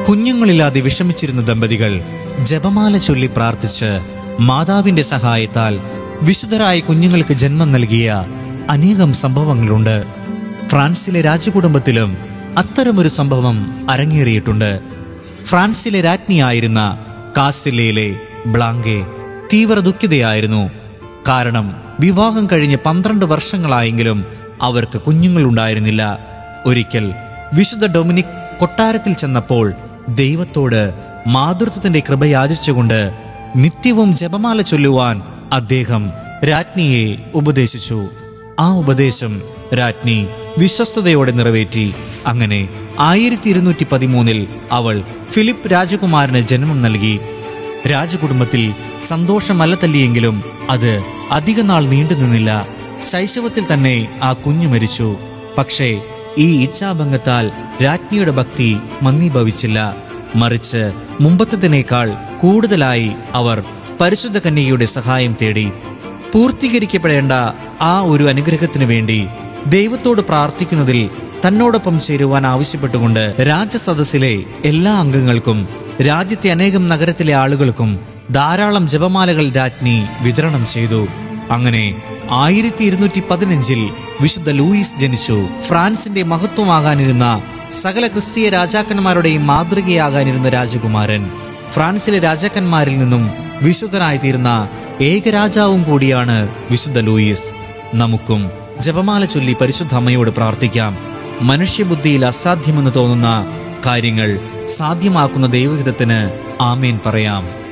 കുഞ്ഞുങ്ങളില്ലാതെ വിഷമിച്ചിരുന്ന ദമ്പതികൾ ജപമാല ചൊല്ലി പ്രാർത്ഥിച്ച് മാതാവിന്റെ സഹായത്താൽ വിശുദ്ധരായ കുഞ്ഞുങ്ങൾക്ക് ജന്മം നൽകിയ അനേകം സംഭവങ്ങളുണ്ട് ഫ്രാൻസിലെ രാജകുടുംബത്തിലും അത്തരമൊരു സംഭവം അരങ്ങേറിയിട്ടുണ്ട് ഫ്രാൻസിലെ രാജ്ഞിയായിരുന്ന കാസിലയിലെ ബ്ലാങ്കെ തീവ്ര ദുഃഖിതയായിരുന്നു കാരണം വിവാഹം കഴിഞ്ഞ് പന്ത്രണ്ട് വർഷങ്ങളായെങ്കിലും അവർക്ക് കുഞ്ഞുങ്ങളുണ്ടായിരുന്നില്ല ഒരിക്കൽ വിശുദ്ധ ഡൊമിനിക് കൊട്ടാരത്തിൽ ചെന്നപ്പോൾ ദൈവത്തോട് മാതൃത്വത്തിന്റെ കൃപ യാചിച്ചുകൊണ്ട് നിത്യവും ജപമാല ചൊല്ലുവാൻ അദ്ദേഹം രാജ്ഞിയെ ഉപദേശിച്ചു ആ ഉപദേശം രാജ്ഞി വിശ്വസ്തയോടെ നിറവേറ്റി അങ്ങനെ ആയിരത്തി ഇരുന്നൂറ്റി പതിമൂന്നിൽ അവൾ ഫിലിപ്പ് രാജകുമാരന് ജന്മം നൽകി രാജകുടുംബത്തിൽ സന്തോഷമല്ല തല്ലിയെങ്കിലും അത് അധികനാൾ നീണ്ടുനിന്നില്ല ശൈശവത്തിൽ തന്നെ ആ കുഞ്ഞു മരിച്ചു പക്ഷേ ഈ ഇച്ഛാഭംഗത്താൽ രാജ്ഞിയുടെ ഭക്തി മന്ദീഭവിച്ചില്ല മറിച്ച് മുമ്പത്തതിനേക്കാൾ കൂടുതലായി അവർ പരിശുദ്ധ കന്യകയുടെ സഹായം തേടി പൂർത്തീകരിക്കപ്പെടേണ്ട ആ ഒരു അനുഗ്രഹത്തിനു വേണ്ടി ദൈവത്തോട് പ്രാർത്ഥിക്കുന്നതിൽ തന്നോടൊപ്പം ചേരുവാൻ ആവശ്യപ്പെട്ടുകൊണ്ട് രാജസദസ്സിലെ എല്ലാ അംഗങ്ങൾക്കും രാജ്യത്തെ അനേകം നഗരത്തിലെ ആളുകൾക്കും ധാരാളം ജപമാലകൾ രാജ്ഞി വിതരണം ചെയ്തു അങ്ങനെ ആയിരത്തി ഇരുന്നൂറ്റി പതിനഞ്ചിൽ വിശുദ്ധ ലൂയിസ് ജനിച്ചു ഫ്രാൻസിന്റെ മഹത്വമാകാനിരുന്ന സകല ക്രിസ്തീയ രാജാക്കന്മാരുടെയും മാതൃകയാകാനിരുന്ന രാജകുമാരൻ ഫ്രാൻസിലെ രാജാക്കന്മാരിൽ നിന്നും വിശുദ്ധനായി തീർന്ന ഏകരാജാവും കൂടിയാണ് വിശുദ്ധ ലൂയിസ് നമുക്കും ജപമാല ചൊല്ലി പരിശുദ്ധ അമ്മയോട് പ്രാർത്ഥിക്കാം മനുഷ്യബുദ്ധിയിൽ അസാധ്യമെന്ന് തോന്നുന്ന കാര്യങ്ങൾ സാധ്യമാക്കുന്ന ദൈവഹിതത്തിന് ആമേൻ പറയാം